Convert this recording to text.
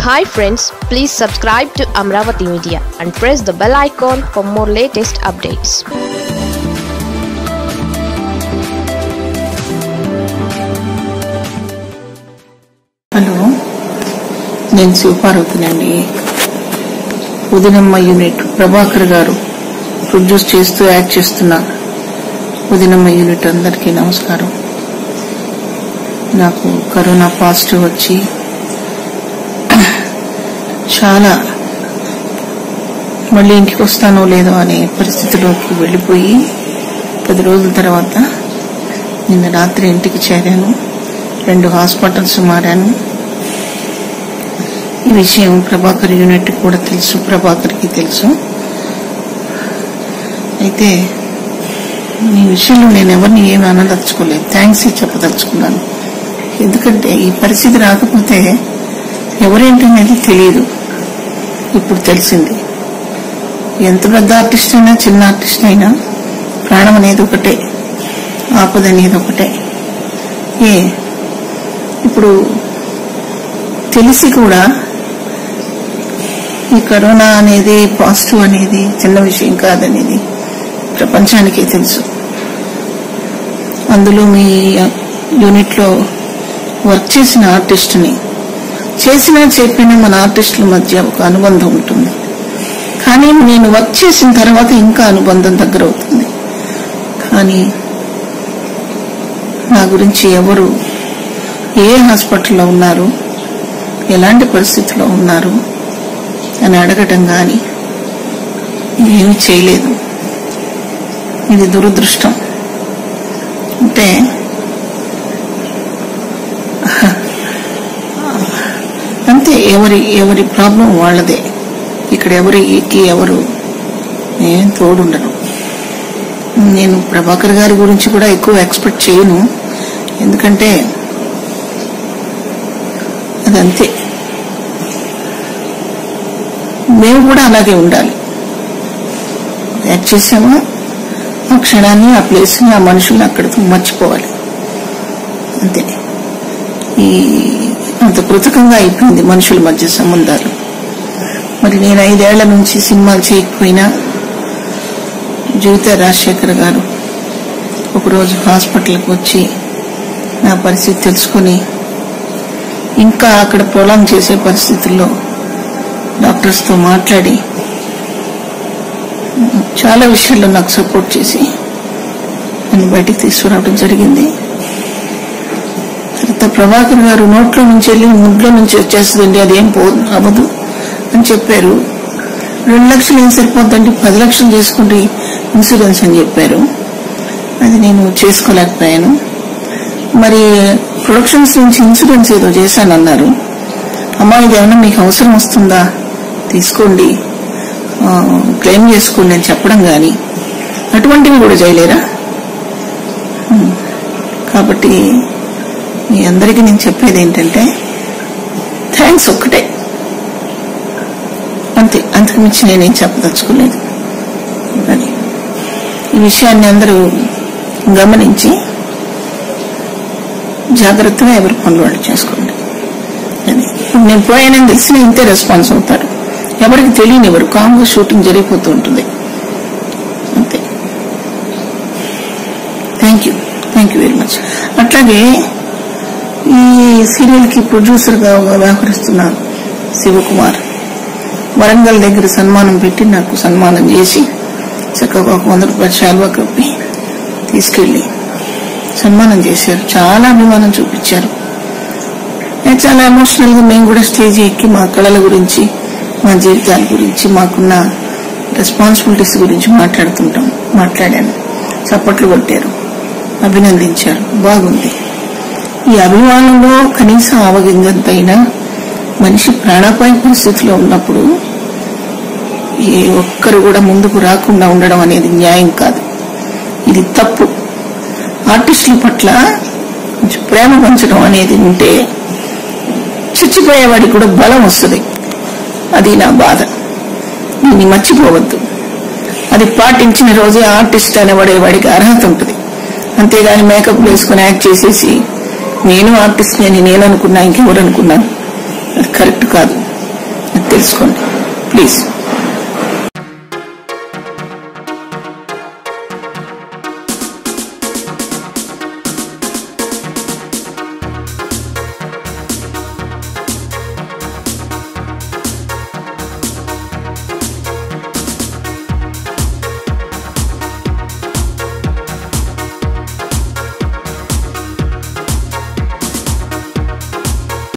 Hi friends please subscribe to Amaravati media and press the bell icon for more latest updates hello నేను శివపార్వతినండి ఉదినమ్మ unit Prabhakar గారు produce చేస్తూ act చేస్తున్న ఉదినమ్మ unit అందరికీ నమస్కారం నాకు కరోనా పాజిటివ్ వచ్చి చాలా మళ్ళీ ఇంటికి వస్తానో లేదో అనే పరిస్థితిలోకి వెళ్ళిపోయి పది రోజుల తర్వాత నిన్న రాత్రి ఇంటికి చేరాను రెండు హాస్పిటల్స్ మారాను ఈ విషయం ప్రభాకర్ యూనిట్ కూడా తెలుసు ప్రభాకర్కి తెలుసు అయితే ఈ విషయంలో నేను ఎవరిని ఏమి అనదలుచుకోలేదు థ్యాంక్స్ చెప్పదలుచుకున్నాను ఎందుకంటే ఈ పరిస్థితి రాకపోతే ఎవరేంటి అనేది తెలియదు ఇప్పుడు తెలిసింది ఎంత పెద్ద ఆర్టిస్ట్ అయినా చిన్న ఆర్టిస్ట్ అయినా ప్రాణం అనేది ఒకటే ఆపద అనేది ఒకటే ఏ ఇప్పుడు తెలిసి కూడా ఈ కరోనా అనేది పాజిటివ్ అనేది చిన్న విషయం కాదనేది ప్రపంచానికే తెలుసు అందులో మీ యూనిట్లో వర్క్ చేసిన ఆర్టిస్ట్ని చేసినా చెప్పిన మన ఆర్టిస్టుల మధ్య ఒక అనుబంధం ఉంటుంది కానీ నేను వర్క్ చేసిన తర్వాత ఇంకా అనుబంధం దగ్గర అవుతుంది కానీ నా గురించి ఎవరు ఏ హాస్పిటల్లో ఉన్నారు ఎలాంటి పరిస్థితిలో ఉన్నారు అని అడగటం కానీ ఏమి చేయలేదు ఇది దురదృష్టం అంటే అంతే ఎవరి ఎవరి ప్రాబ్లం వాళ్ళదే ఇక్కడ ఎవరికి ఎవరు ఏం తోడుండరు నేను ప్రభాకర్ గారి గురించి కూడా ఎక్కువ ఎక్స్పెక్ట్ చేయను ఎందుకంటే అదంతే మేము కూడా అలాగే ఉండాలి యాక్ట్ చేసామా ఆ క్షణాన్ని ఆ ప్లేస్ని ఆ మనుషుల్ని అక్కడితో మర్చిపోవాలి అంతే ఈ అంత కృతకంగా అయిపోయింది మనుషుల మధ్య సంబంధాలు మరి నేను ఐదేళ్ల నుంచి సినిమాలు చేయకపోయినా జీవిత రాజశేఖర్ గారు ఒకరోజు హాస్పిటల్కి వచ్చి నా పరిస్థితి తెలుసుకుని ఇంకా అక్కడ ప్రొలాంగ్ చేసే పరిస్థితుల్లో డాక్టర్స్తో మాట్లాడి చాలా విషయాల్లో నాకు సపోర్ట్ చేసి నన్ను బయటికి తీసుకురావడం జరిగింది తర్వాత ప్రభాకర్ గారు నోట్లో నుంచి వెళ్ళి ముడ్లో నుంచి వచ్చేస్తుందండి అదేం పో అవ్వదు అని చెప్పారు రెండు లక్షలు ఏం సరిపోద్దండి పది లక్షలు చేసుకోండి ఇన్సూరెన్స్ అని చెప్పారు అది నేను చేసుకోలేకపోయాను మరి ప్రొడక్షన్స్ నుంచి ఇన్సూరెన్స్ ఏదో చేశానన్నారు అమ్మా ఇది ఏమైనా మీకు అవసరం వస్తుందా తీసుకోండి ఆ, క్లెయిమ్ చేసుకోండి అని చెప్పడం కానీ అటువంటివి కూడా చేయలేరా ఉమ్. కాబట్టి మీ అందరికీ నేను చెప్పేది ఏంటంటే థ్యాంక్స్ ఒక్కటే అంతే అంతకు మించి నేనేం చెప్పదలుచుకోలేదు అది ఈ విషయాన్ని అందరూ గమనించి జాగ్రత్తగా ఎవరి పనులు వాళ్ళు చేసుకోండి అది ఇప్పుడు నేను పోయానని తెలిసిన ఇంతే రెస్పాన్స్ అవుతారు ఎవరికి తెలియని ఎవరు కామ్గా షూటింగ్ జరిగిపోతూ ఉంటుంది అంతే thank you thank you very much అట్లాగే ఈ సీరియల్ కి ప్రొడ్యూసర్ గా వ్యవహరిస్తున్న శివకుమార్ వరంగల్ దగ్గర సన్మానం పెట్టి నాకు సన్మానం చేసి చక్కగా ఒక వంద రూపాయల శాల్వా కప్పి తీసుకెళ్లి సన్మానం చేశారు చాలా అభిమానం చూపించారు నేను చాలా ఎమోషనల్ గా మేము కూడా స్టేజ్ ఎక్కి మా కళల గురించి మా జీవితాల గురించి మాకున్న రెస్పాన్సిబిలిటీస్ గురించి మాట్లాడుతుంటాం మాట్లాడాను చప్పట్లు కొట్టారు అభినందించారు బాగుంది ఈ అభిమానంలో కనీసం ఆవగింజంతైనా మనిషి ప్రాణాపాయ పరిస్థితిలో ఉన్నప్పుడు ఏ ఒక్కరు కూడా ముందుకు రాకుండా ఉండడం అనేది న్యాయం కాదు ఇది తప్పు ఆర్టిస్టుల పట్ల కొంచెం ప్రేమ పంచడం అనేది ఉంటే చచ్చిపోయేవాడికి కూడా బలం వస్తుంది అది నా బాధ దీన్ని మర్చిపోవద్దు అది పాటించిన రోజే ఆర్టిస్ట్ అనేవాడే వాడికి అర్హత ఉంటుంది అంతేగాని మేకప్ వేసుకుని యాక్ట్ చేసేసి నేను ఆర్టిస్ట్ అని నేను అనుకున్నా ఇంకెవరు అనుకున్నాను అది కరెక్ట్ కాదు అది తెలుసుకోండి ప్లీజ్